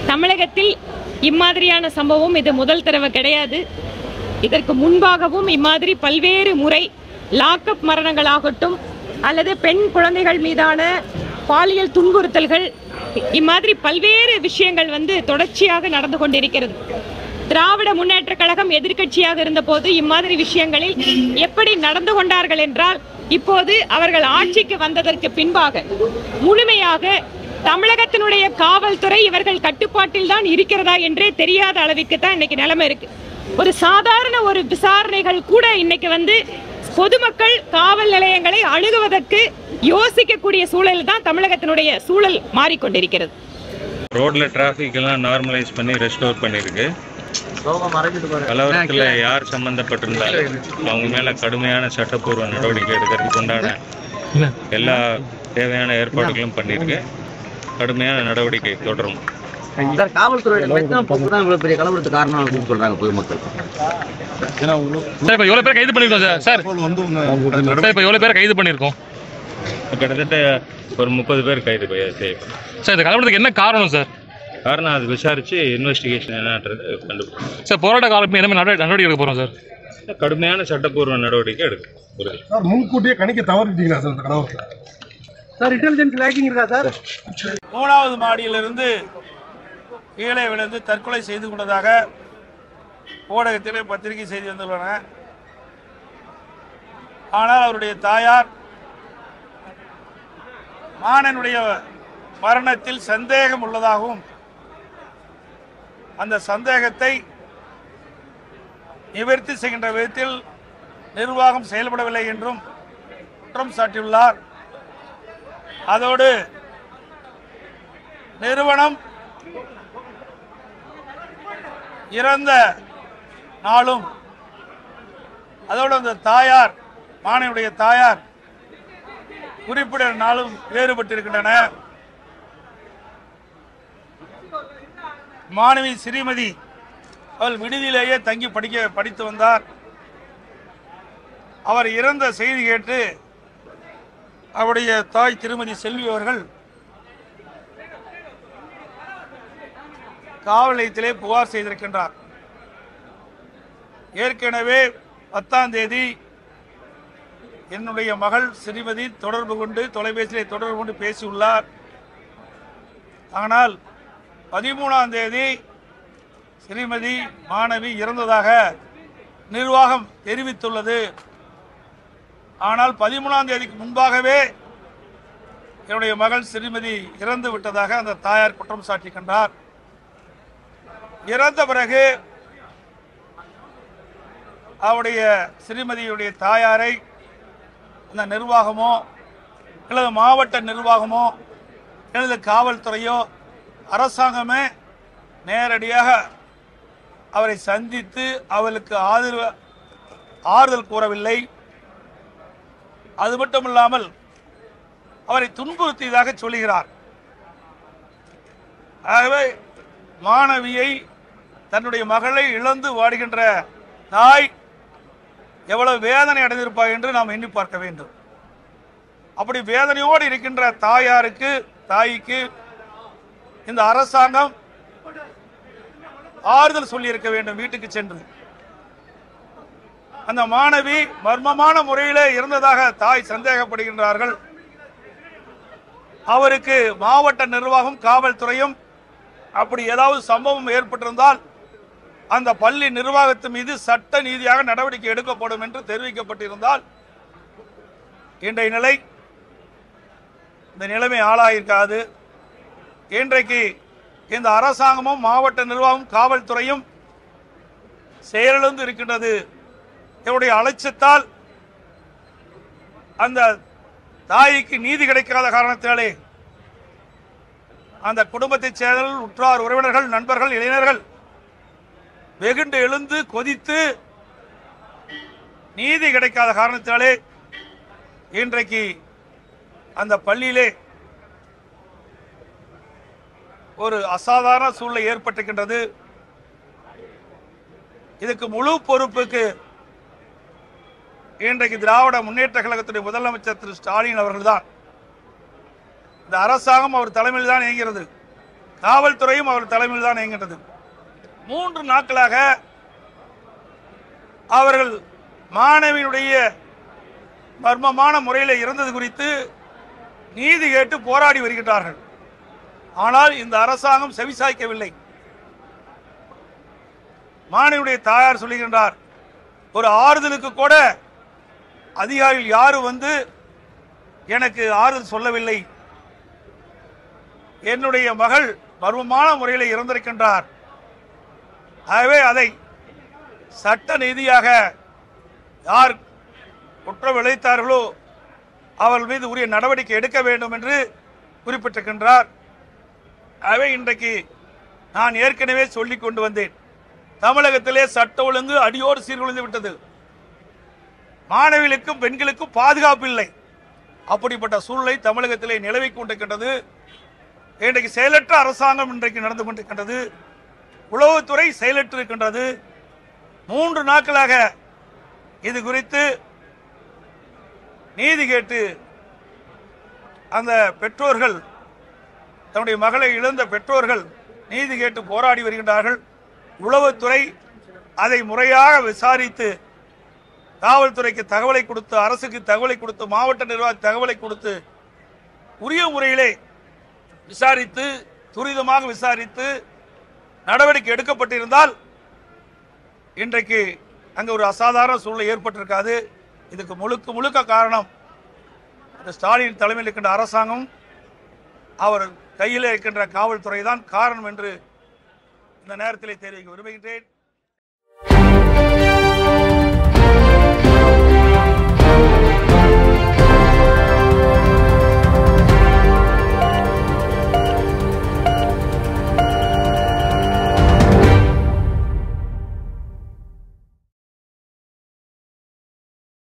தமிழகத்தில் இம்மாதிரியான சம்பவம் இது முதல் தடவை கிடையாது இதற்கு முன்பாகவும் இம்மாதிரி பல்வேறு முறை லாக்அப் மரணங்களாகட்டும் அல்லது பெண் குழந்தைகள் மீதான பாலியல் துன்புறுத்தல்கள் இம்மாதிரி பல்வேறு விஷயங்கள் வந்து தொடர்ச்சியாக நடந்து கொண்டிருக்கிறது திராவிட முன்னேற்ற கழகம் எதிர்க்கட்சியாக இருந்தபோது இம்மாதிரி விஷயங்களில் எப்படி நடந்து கொண்டார்கள் என்றால் இப்போது அவர்கள் ஆட்சிக்கு வந்ததற்கு பின்பாக முழுமையாக தமிழகத்தினுடைய காவல்துறை இவர்கள் கட்டுப்பாட்டில் தான் இருக்கிறதா என்றே தெரியாத அளவிற்கு தான் இன்னைக்கு நிலைமை இருக்கு ஒரு சாதாரண ஒரு விசாரணைகள் கூட இன்னைக்கு வந்து பொதுமக்கள் காவல் நிலையங்களை அணுகுவதற்கு யோசிக்கக்கூடிய சூழல் தான் தமிழகத்தினுடைய சூழல் மாறிக்கொண்டிருக்கிறது ரோட்ல டிராஃபிக் எல்லாம் நார்மலைஸ் பண்ணி ரெஸ்டோர் பண்ணிருக்கு கலவரத்துல யார் சம்பந்தப்பட்டிருந்தாலும் அவங்க மேல கடுமையான சட்டப்பூர்வ நடவடிக்கை எடுக்கிறதுக்கு உண்டான எல்லா தேவையான ஏற்பாடுகளும் பண்ணிருக்கு கடுமையான நடவடிக்கை தொடரும் சார் காவல்துறையோட மெத்தன போக்கு தான் இவ்வளவு பெரிய கலவரத்துக்கு காரணம் அப்படின்னு சொல்றாங்க பொதுமக்கள் சார் இப்போ எவ்வளோ பேர் கைது பண்ணியிருக்கோம் சார் சார் சார் இப்போ எவ்வளோ பேர் கைது பண்ணியிருக்கோம் கிட்டத்தட்ட ஒரு முப்பது பேர் கைது ப- செய்யப்படும் சார் இந்த கலவரத்துக்கு என்ன காரணம் சார் காரணம் அது விசாரிச்சு இன்வெஸ்டிகேஷன் என்னன்றது கண்டுபிடிக்கும் சார் போராட்ட காலம் என்ன மாதிரி நடவடிக்கை நடவடிக்கை எடுக்க போகிறோம் சார் கடுமையான சட்டப்பூர்வ நடவடிக்கை எடுக்கும் உறுதி சார் முன்கூட்டியே கணிக்க தவறிட்டீங்களா சார் இந்த கலவரத்தில் சார் இன்டெலிஜென்ஸ் லேக்கிங் இருக்கா சார் மூணாவது மாடியிலிருந்து கீழே விழுந்து தற்கொலை செய்து கொண்டதாக ஊடகத்திலே பத்திரிகை செய்தி வந்துள்ளன ஆனால் அவருடைய தாயார் மாணனுடைய மரணத்தில் சந்தேகம் உள்ளதாகவும் அந்த சந்தேகத்தை நிவர்த்தி செய்கின்ற விதத்தில் நிர்வாகம் செயல்படவில்லை என்றும் குற்றம் சாட்டியுள்ளார் அதோடு நிறுவனம் இறந்த நாளும் அதோடு அந்த தாயார் மாணவனுடைய தாயார் குறிப்பிட நாளும் வேறுபட்டிருக்கின்றன மாணவி ஸ்ரீமதி அவள் விடுதியிலேயே தங்கி படிக்க படித்து வந்தார் அவர் இறந்த செய்தி கேட்டு அவருடைய தாய் திருமதி செல்வி அவர்கள் காவல் நிலையத்திலே புகார் செய்திருக்கின்றார் ஏற்கனவே பத்தாம் தேதி என்னுடைய மகள் ஸ்ரீமதி தொடர்பு கொண்டு தொலைபேசியிலே தொடர்பு கொண்டு பேசியுள்ளார் ஆனால் பதிமூணாம் தேதி ஸ்ரீமதி மாணவி இறந்ததாக நிர்வாகம் தெரிவித்துள்ளது ஆனால் பதிமூணாம் தேதிக்கு முன்பாகவே என்னுடைய மகள் ஸ்ரீமதி இறந்து விட்டதாக அந்த தாயார் குற்றம் சாட்டிக்கின்றார் இறந்த பிறகு அவருடைய ஸ்ரீமதியுடைய தாயாரை அந்த நிர்வாகமோ அல்லது மாவட்ட நிர்வாகமோ அல்லது காவல்துறையோ அரசாங்கமே நேரடியாக அவரை சந்தித்து அவளுக்கு ஆதரவு ஆறுதல் கூறவில்லை அது மட்டும் இல்லாமல் அவரை துன்புறுத்தியதாக சொல்கிறார் ஆகவே மாணவியை தன்னுடைய மகளை இழந்து வாடுகின்ற தாய் எவ்வளவு வேதனை அடைந்திருப்பார் என்று நாம் எண்ணி பார்க்க வேண்டும் அப்படி வேதனையோடு இருக்கின்ற தாயாருக்கு தாய்க்கு இந்த அரசாங்கம் ஆறுதல் சொல்லி இருக்க வேண்டும் வீட்டுக்கு சென்று அந்த மாணவி மர்மமான முறையிலே இருந்ததாக தாய் சந்தேகப்படுகின்றார்கள் அவருக்கு மாவட்ட நிர்வாகம் காவல்துறையும் அப்படி ஏதாவது சம்பவம் ஏற்பட்டிருந்தால் அந்த பள்ளி நிர்வாகத்து மீது சட்ட நீதியாக நடவடிக்கை எடுக்கப்படும் என்று தெரிவிக்கப்பட்டிருந்தால் இன்றைய நிலை இந்த நிலைமை ஆளாயிருக்காது இன்றைக்கு இந்த அரசாங்கமும் மாவட்ட நிர்வாகம் காவல்துறையும் செயலிழந்து இருக்கின்றது இவருடைய அலட்சியத்தால் அந்த தாய்க்கு நீதி கிடைக்காத காரணத்தினாலே அந்த குடும்பத்தைச் சேர்ந்தவர்கள் உற்றார் உறவினர்கள் நண்பர்கள் இளைஞர்கள் வெகுண்டு எழுந்து கொதித்து நீதி கிடைக்காத காரணத்தினாலே இன்றைக்கு அந்த பள்ளியிலே ஒரு அசாதாரண சூழ்நிலை ஏற்பட்டிருக்கின்றது இதுக்கு முழு பொறுப்புக்கு இன்றைக்கு திராவிட முன்னேற்ற கழகத்துடைய முதலமைச்சர் திரு ஸ்டாலின் அவர்கள்தான் இந்த அரசாங்கம் அவர் தலைமையில் தான் இயங்குகிறது காவல்துறையும் அவர் தலைமையில் தான் இயங்கின்றது மூன்று நாட்களாக அவர்கள் மாணவியினுடைய மர்மமான முறையில் இறந்தது குறித்து நீதி கேட்டு போராடி வருகின்றார்கள் ஆனால் இந்த அரசாங்கம் செவிசாய்க்கவில்லை மாணவியுடைய தாயார் சொல்லுகின்றார் ஒரு ஆறுதலுக்கு கூட அதிகாரிகள் யாரும் வந்து எனக்கு ஆறுதல் சொல்லவில்லை என்னுடைய மகள் மர்மமான முறையில் இறந்திருக்கின்றார் ஆகவே அதை சட்ட நீதியாக யார் குற்றம் விளைத்தார்களோ அவர்கள் மீது உரிய நடவடிக்கை எடுக்க வேண்டும் என்று குறிப்பிட்டிருக்கின்றார் ஆகவே இன்றைக்கு நான் ஏற்கனவே சொல்லிக் கொண்டு வந்தேன் தமிழகத்திலே சட்ட ஒழுங்கு அடியோடு சீர்குலைந்து விட்டது மாணவிகளுக்கும் பெண்களுக்கும் பாதுகாப்பு இல்லை அப்படிப்பட்ட சூழ்நிலை தமிழகத்திலே நிலவிக் கொண்டிருக்கின்றது இன்றைக்கு செயலற்ற அரசாங்கம் இன்றைக்கு நடந்து கொண்டிருக்கின்றது உளவுத்துறை செயலற்று இருக்கின்றது மூன்று நாட்களாக இது குறித்து நீதி கேட்டு அந்த பெற்றோர்கள் தன்னுடைய மகளை இழந்த பெற்றோர்கள் நீதி கேட்டு போராடி வருகின்றார்கள் உளவுத்துறை அதை முறையாக விசாரித்து காவல்துறைக்கு தகவலை கொடுத்து அரசுக்கு தகவலை கொடுத்து மாவட்ட நிர்வாக தகவலை கொடுத்து உரிய முறையிலே விசாரித்து துரிதமாக விசாரித்து நடவடிக்கை எடுக்கப்பட்டிருந்தால் இன்றைக்கு அங்கே ஒரு அசாதாரண சூழ்நிலை ஏற்பட்டிருக்காது இதுக்கு முழுக்க முழுக்க காரணம் இந்த ஸ்டாலின் தலைமையில் இருக்கின்ற அரசாங்கம் அவர் கையில் இருக்கின்ற காவல்துறை தான் காரணம் என்று இந்த நேரத்திலே தெரிவிக்க விரும்புகின்றேன்